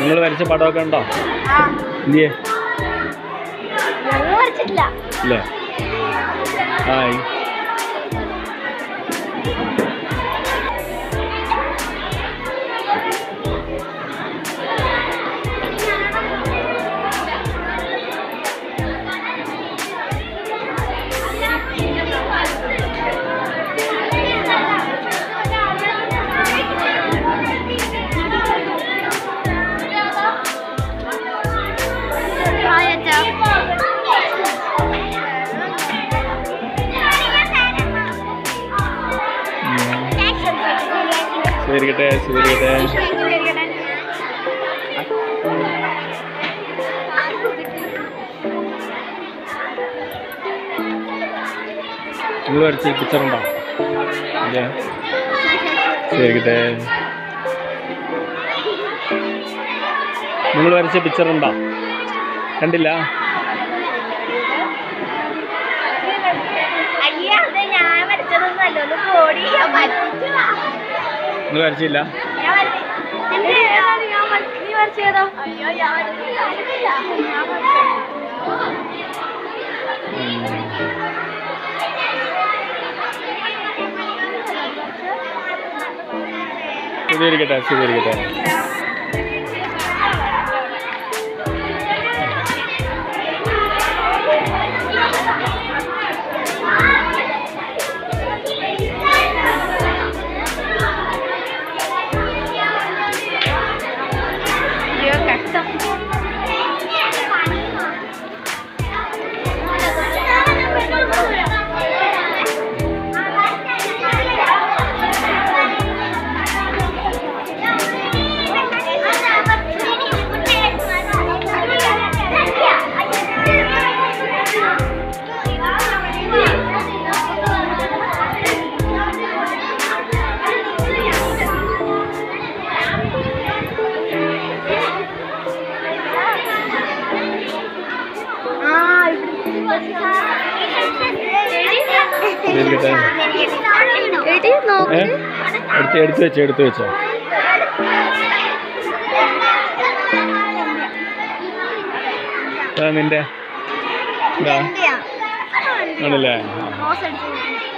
നിങ്ങൾ വരച്ച പടമൊക്കെ ഉണ്ടോ ഇല്ലേ ഞങ്ങൾ വരച്ചിട്ടില്ല ഇല്ലേ ഹായ് ഹായ് അച്ഛാ സ്വീകരിക്കട്ടെ സ്വീകരിക്കട്ടെ നിങ്ങൾ വരച്ച പിക്ചർ ഉണ്ടോ ഇല്ല സ്വീകരിക്കട്ടെ നിങ്ങൾ വരച്ച പിക്ചർ ഉണ്ടോ കണ്ടില്ല അയ്യ അത് ഞാൻ വരച്ചതൊന്നുമല്ല ഒന്ന് പോടി ഞാൻ വരച്ചിട്ടില്ല നിങ്ങൾ വരച്ചില്ല ഞാൻ വരച്ചി- എന്ത് ഏതാണ് ഞാൻ വര- നീ വരച്ചതോ അയ്യോ ഞാൻ വരച്ചിട്ടില്ല. ഞാൻ വരച്ചത്. സ്വീകരിക്കട്ടെ സ്വീകരിക്കട്ടെ അയ്യോ കഷ്ടം സ്വീകരിക്കട്ടെ എടി നോക്ക് ഏ എടുത്ത് എടുത്ത് വെച്ചോ എടുത്ത് വെച്ചോ ഇതാ നിന്റെ ഇതാ ആണല്ലേ ആ. ക്രോസ് അടിച്ചു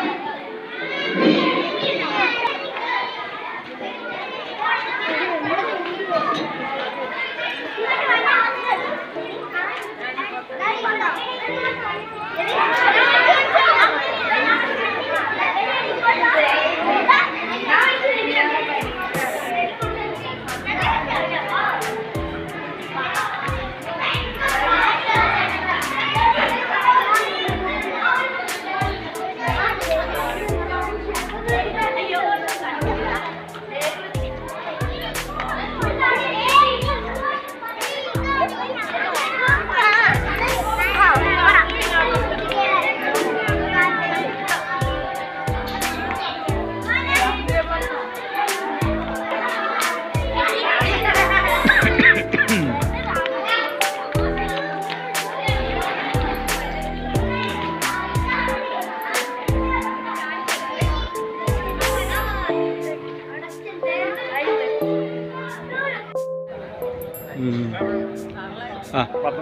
ഉം. ആ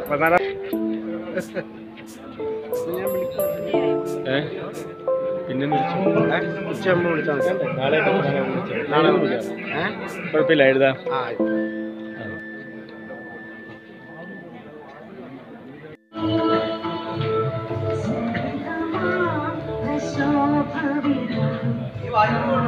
ഏ പിന്നെ വിളിച്ചു നാളെ നാളെ വിളിക്കാം കുഴപ്പമില്ല എഴുതാം ആ. ശോഭ